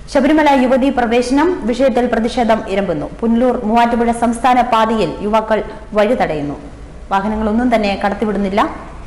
ശബരിമല യുവതി പ്രവേശനം വിഷയത്തിൽ പ്രതിഷേധം ഇരമ്പുന്നു പുനലൂർ മൂവാറ്റുപുഴ സംസ്ഥാന പാതയിൽ യുവാക്കൾ വഴി തടയുന്നു വാഹനങ്ങളൊന്നും തന്നെ കടത്തിവിടുന്നില്ല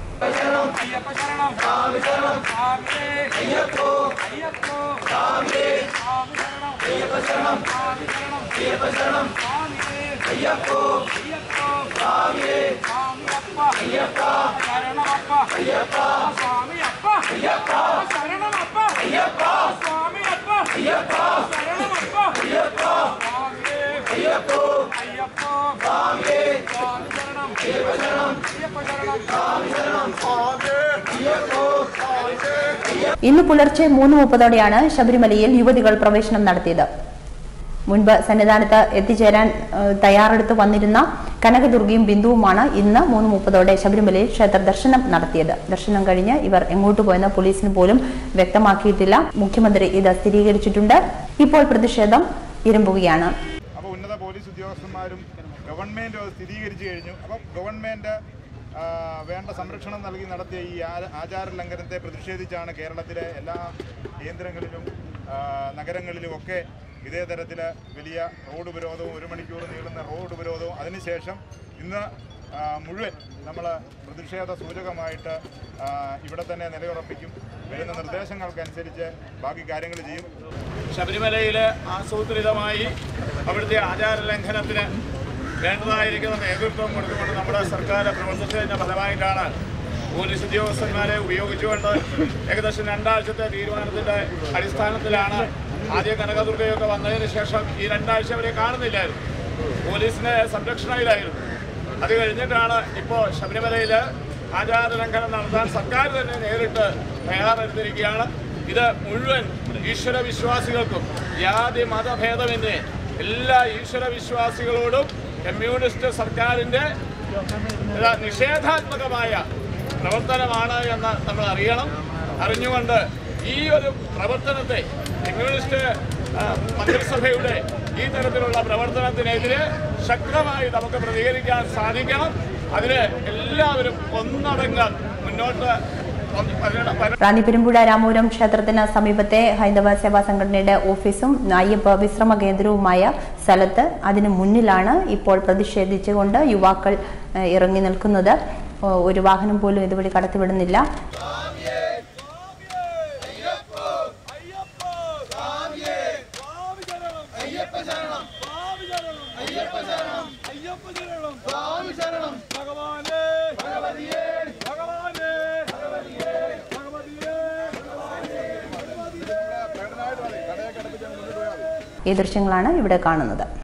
അയ്യപ്പ ശരണം സ്വാമി ശരണം സ്വാമിയേ അയ്യപ്പോ അയ്യപ്പോ സ്വാമിയേ സ്വാമി ശരണം അയ്യപ്പ ശരണം സ്വാമി ശരണം അയ്യപ്പ ശരണം സ്വാമിയേ അയ്യപ്പോ അയ്യപ്പോ സ്വാമിയേ സ്വാമിയപ്പ അയ്യപ്പ ശരണമപ്പ അയ്യപ്പ സ്വാമിയപ്പ അയ്യപ്പ ശരണമപ്പ അയ്യപ്പ സ്വാമിയപ്പ അയ്യപ്പ ശരണമപ്പ അയ്യപ്പ സ്വാമിയേ അയ്യപ്പോ അയ്യപ്പോ സ്വാമിയേ സ്വാമി ശരണം അയ്യപ്പ ശരണം അയ്യപ്പ ശരണം സ്വാമി ശരണം സ്വാമിയേ അയ്യപ്പോ സ്വാമിയേ ഇന്ന് പുലർച്ചെ മൂന്ന് മുപ്പതോടെയാണ് ശബരിമലയിൽ യുവതികൾ പ്രവേശനം നടത്തിയത് മുൻപ് സന്നിധാനത്ത് എത്തിച്ചേരാൻ ഏഹ്, തയ്യാറെടുത്ത് വന്നിരുന്ന കനകദുർഗയും ബിന്ദുവുമാണ് ഇന്ന് മൂന്ന് മുപ്പതോടെ ശബരിമലയിൽ ക്ഷേത്ര ദർശനം നടത്തിയത് ദർശനം കഴിഞ്ഞ് ഇവർ എങ്ങോട്ട് പോയെന്ന് പോലീസിന് പോലും വ്യക്തമാക്കിയിട്ടില്ല മുഖ്യമന്ത്രി ഇത് സ്ഥിരീകരിച്ചിട്ടുണ്ട് ഇപ്പോൾ പ്രതിഷേധം ഇരുമ്പുകയാണ് അപ്പോൾ ഉന്നത പോലീസ് ഉദ്യോഗസ്ഥന്മാരും ഗവൺമെൻറ് അത് സ്ഥിരീകരിച്ചു കഴിഞ്ഞു അപ്പം ഗവൺമെൻറ് ആ, വേണ്ട സംരക്ഷണം നൽകി നടത്തിയ ഈ ആ- ആചാര ലംഘനത്തെ പ്രതിഷേധിച്ചാണ് കേരളത്തിലെ എല്ലാ കേന്ദ്രങ്ങളിലും ആ, നഗരങ്ങളിലുമൊക്കെ ഇതേ തരത്തിൽ വലിയ റോഡ് ഉപരോധവും ഒരു മണിക്കൂർ നീളുന്ന റോഡ് ഉപരോധവും അതിനുശേഷം ഇന്ന് ആ, മുഴുവൻ നമ്മൾ പ്രതിഷേധ സൂചകമായിട്ട് ആ, ഇവിടെ തന്നെ നിലയുറപ്പിക്കും വരുന്ന നിർദ്ദേശങ്ങൾക്കനുസരിച്ച് ബാക്കി കാര്യങ്ങൾ ചെയ്യും ശബരിമലയിൽ ആസൂത്രിതമായി അവിടുത്തെ ആചാര ലംഘനത്തിന് വേണ്ടതായിരിക്കുന്ന നേതൃത്വം കൊടുത്തുകൊണ്ട് നമ്മുടെ സർക്കാർ പ്രവർത്തിച്ചതിൻ്റെ ഫലമായിട്ടാണ് പോലീസ് ഉദ്യോഗസ്ഥന്മാരെ ഉപയോഗിച്ചുകൊണ്ട് ഏകദേശം രണ്ടാഴ്ചത്തെ തീരുമാനത്തിൻ്റെ അടിസ്ഥാനത്തിലാണ് ആദ്യം കനകദുർഗയൊക്കെ വന്നതിന് ശേഷം ഈ രണ്ടാഴ്ച അവരെ കാണുന്നില്ലായിരുന്നു പോലീസിൻ്റെ സംരക്ഷണയിലായിരുന്നു അത് കഴിഞ്ഞിട്ടാണ് ഇപ്പോൾ ശബരിമലയിൽ ആചാര ലംഘനം നടത്താൻ സർക്കാർ തന്നെ നേരിട്ട് തയ്യാറെടുത്തിരിക്കുകയാണ് ഇത് മുഴുവൻ ഈശ്വര വിശ്വാസികൾക്കും ജാതി മതഭേദമന്യേ എല്ലാ ഈശ്വര വിശ്വാസികളോടും കമ്മ്യൂണിസ്റ്റ് സർക്കാരിൻ്റെ ഇത് നിഷേധാത്മകമായ പ്രവർത്തനമാണ് എന്ന് നമ്മൾ അറിയണം അറിഞ്ഞുകൊണ്ട് ഈ ഒരു പ്രവർത്തനത്തെ കമ്മ്യൂണിസ്റ്റ് ആ, മന്ത്രിസഭയുടെ ഈ തരത്തിലുള്ള പ്രവർത്തനത്തിനെതിരെ ശക്തമായി നമുക്ക് പ്രതികരിക്കാൻ സാധിക്കണം അതിന് എല്ലാവരും ഒന്നടങ്കം മുന്നോട്ട് വന്ന് വരണം- വരണം. റാന്നി പെരുമ്പുഴ രാമപുരം ക്ഷേത്രത്തിന് സമീപത്തെ ഹൈന്ദവ സേവാ സംഘടനയുടെ ഓഫീസും അയ്യപ്പ വിശ്രമ കേന്ദ്രവുമായ സ്ഥലത്ത് അതിന് മുന്നിലാണ് ഇപ്പോൾ പ്രതിഷേധിച്ചുകൊണ്ട് യുവാക്കൾ ഏഹ്, ഇറങ്ങി നിൽക്കുന്നത് ഓ, ഒരു വാഹനം പോലും ഇതുവഴി കടത്തിവിടുന്നില്ല ഭഗവാനേ ഭഗവതിയേ ഭഗവാനേ ഭഗവതിയേ ഭഗവതിയേ ഈ ദൃശ്യങ്ങളാണ് ഇവിടെ കാണുന്നത്